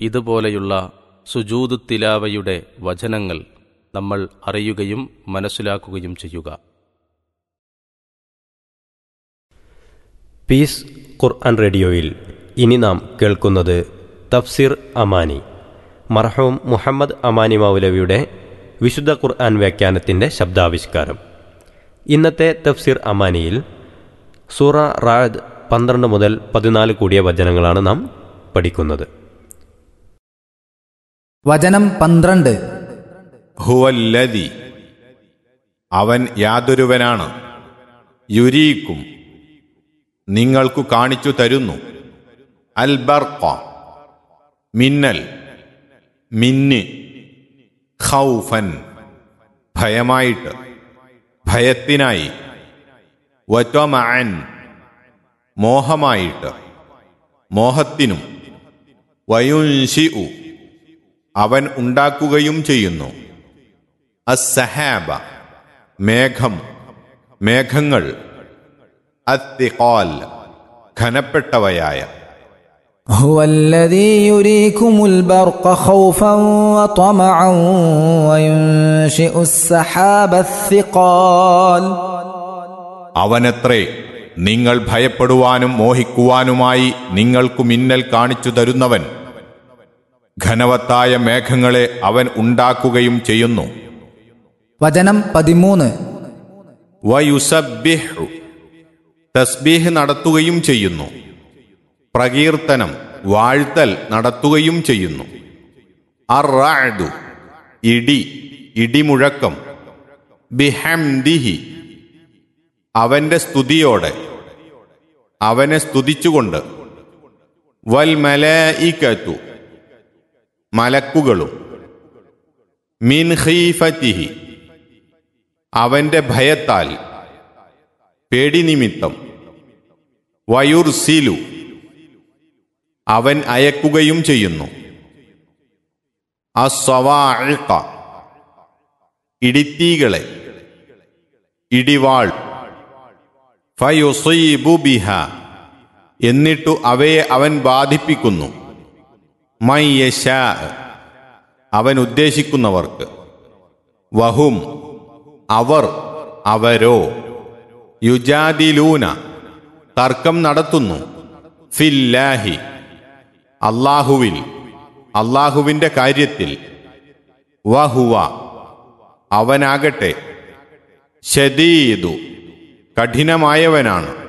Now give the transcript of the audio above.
ഇതുപോലെയുള്ള സുജൂദ് തിലാവയുടെ വചനങ്ങൾ നമ്മൾ അറിയുകയും മനസ്സിലാക്കുകയും ചെയ്യുക പീസ് ഖുർആൻ റേഡിയോയിൽ ഇനി നാം കേൾക്കുന്നത് തഫ്സിർ അമാനി മർഹൂം മുഹമ്മദ് അമാനി മൗലവിയുടെ വിശുദ്ധ ഖുർആൻ വ്യാഖ്യാനത്തിൻ്റെ ശബ്ദാവിഷ്കാരം ഇന്നത്തെ തഫ്സിർ അമാനിയിൽ സൂറ റാദ് പന്ത്രണ്ട് മുതൽ പതിനാല് കൂടിയ വചനങ്ങളാണ് നാം പഠിക്കുന്നത് വചനം പന്ത്രണ്ട് ഹുവല്ലതി അവൻ യാതൊരുവനാണ് യുരീക്കും നിങ്ങൾക്കു കാണിച്ചു തരുന്നു അൽബർക്ക മിന്നൽ മിന്ന് ഖൗഫൻ ഭയമായിട്ട് ഭയത്തിനായി വറ്റമഅൻ മോഹമായിട്ട് മോഹത്തിനും വയുൻഷിഉ അവൻ ഉണ്ടാക്കുകയും ചെയ്യുന്നു അസ്സഹാബ മേഘം മേഘങ്ങൾ അത്തിഖാൽ ഘനപ്പെട്ടവയായ هو الذي يريكم البرق خوفا وطمعا وينشئ السحاب الثقال അവനത്രേ നിങ്ങൾ ഭയപ്പെടുവാനും മോഹിക്കുവാനുമായി നിങ്ങൾക്കു മിന്നൽ കാണിച്ചു തരുന്നവൻ ഘനവത്തായ മേഘങ്ങളെ അവൻ ഉണ്ടാക്കുകയും ചെയ്യുന്നു വചനം പതിമൂന്ന് വയുസബിഹു തസ്ബീഹ് നടത്തുകയും ചെയ്യുന്നു പ്രകീർത്തനം വാഴ്ത്തൽ നടത്തുകയും ചെയ്യുന്നു അറാദു ഇടി ഇടിമുഴക്കം ബിഹംദിഹി അവന്റെ സ്തുതിയോടെ അവനെ സ്തുതിച്ചുകൊണ്ട് വൽ മലഇകതു മലക്കുകളും മിൻ ഖീഫത്തിഹി അവന്റെ ഭയത്താൽ പേടി നിമിത്തം വയുർസിലു അവൻ അയക്കുകയും ചെയ്യുന്നു അസ്വവാഇഖ ഇടിത്തീകളെ ഇടിവാൾ ഫയുസീബു ബിഹ എന്നിട്ടു അവയെ അവൻ ബാധിപ്പിക്കുന്നു മയ്യശ അവൻ ഉദ്ദേശിക്കുന്നവർക്ക് വഹും അവർ അവരോ യുജാദിലൂന തർക്കം നടത്തുന്നു ഫില്ലാഹി അള്ളാഹുവിൽ അള്ളാഹുവിന്റെ കാര്യത്തിൽ വഹുവ അവനാകട്ടെ ഷദീദു കഠിനമായവനാണ്